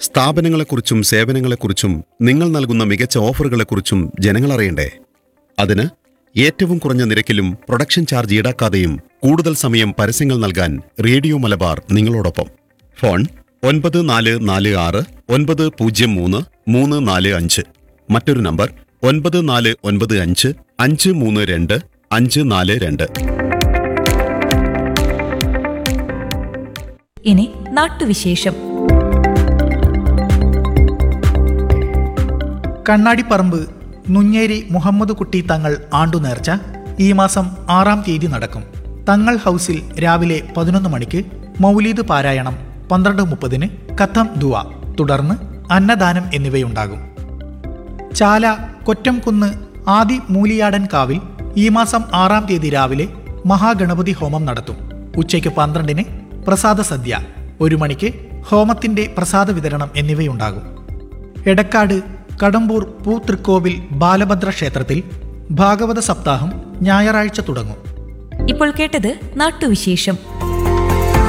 സ്ഥാപനങ്ങളെക്കുറിച്ചും സേവനങ്ങളെക്കുറിച്ചും നിങ്ങൾ നൽകുന്ന മികച്ച ഓഫറുകളെക്കുറിച്ചും ജനങ്ങൾ അറിയണ്ടേ അതിന് ഏറ്റവും കുറഞ്ഞ നിരക്കിലും പ്രൊഡക്ഷൻ ചാർജ് ഈടാക്കാതെയും കൂടുതൽ സമയം പരസ്യങ്ങൾ നൽകാൻ റേഡിയോ മലബാർ നിങ്ങളോടൊപ്പം ഫോൺ ഒൻപത് നാല് നാല് ആറ് ഒൻപത് പൂജ്യം മൂന്ന് മൂന്ന് നാല് അഞ്ച് മറ്റൊരു നമ്പർ ഒൻപത് നാല് ഒൻപത് അഞ്ച് അഞ്ച് മൂന്ന് രണ്ട് അഞ്ച് നാല് രണ്ട് ഇനി നാട്ടുവിശേഷം കണ്ണാടിപ്പറമ്പ് നുഞ്ഞേരി മുഹമ്മദ് കുട്ടി തങ്ങൾ ആണ്ടുനേർച്ച ഈ മാസം ആറാം തീയതി നടക്കും തങ്ങൾ ഹൗസിൽ രാവിലെ പതിനൊന്ന് മണിക്ക് മൗലീദ് പാരായണം പന്ത്രണ്ട് മുപ്പതിന് കഥം ദുവ തുടർന്ന് അന്നദാനം എന്നിവയുണ്ടാകും ചാല കൊറ്റംകുന്ന് ആദി മൂലിയാടൻ കാവിൽ ഈ മാസം ആറാം തീയതി രാവിലെ മഹാഗണപതി ഹോമം നടത്തും ഉച്ചയ്ക്ക് പന്ത്രണ്ടിന് പ്രസാദ സദ്യ ഒരു മണിക്ക് ഹോമത്തിന്റെ പ്രസാദ വിതരണം എന്നിവയുണ്ടാകും എടക്കാട് കടമ്പൂർ പൂതൃക്കോവിൽ ബാലഭദ്ര ക്ഷേത്രത്തിൽ ഭാഗവത സപ്താഹം ഞായറാഴ്ച തുടങ്ങും ഇപ്പോൾ കേട്ടത് നാട്ടുവിശേഷം